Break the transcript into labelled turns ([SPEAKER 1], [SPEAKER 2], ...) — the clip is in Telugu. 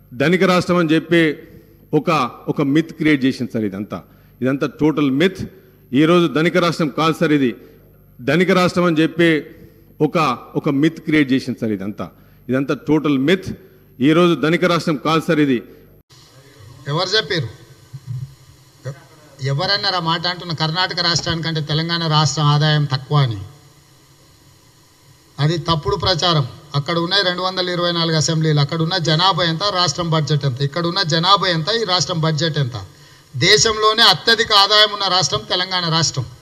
[SPEAKER 1] ధనిక రాష్ట్రం అని చెప్పి ఒక ఒక మిత్ క్రియేట్ చేసింది సార్ ఇదంతా ఇదంతా టోటల్ మిత్ ఈరోజు ధనిక రాష్ట్రం కాదు సార్ ఇది ధనిక రాష్ట్రం అని చెప్పి ఒక ఒక మిత్ క్రియేట్ చేసింది సార్ ఇదంతా ఇదంతా టోటల్ మిత్ ఈరోజు ధనిక రాష్ట్రం కాదు సార్ ఇది
[SPEAKER 2] ఎవరు చెప్పారు ఎవరన్నారు ఆ మాట అంటున్న కర్ణాటక రాష్ట్రానికంటే తెలంగాణ రాష్ట్రం ఆదాయం తక్కువ అని అది తప్పుడు ప్రచారం అక్కడ ఉన్నాయి రెండు వందల ఇరవై నాలుగు అసెంబ్లీలు అక్కడ ఉన్న జనాభా ఎంత రాష్ట్రం బడ్జెట్ ఎంత ఇక్కడ ఉన్న జనాభా ఎంత ఈ రాష్ట్రం బడ్జెట్ ఎంత దేశంలోనే అత్యధిక ఆదాయం ఉన్న రాష్ట్రం తెలంగాణ రాష్ట్రం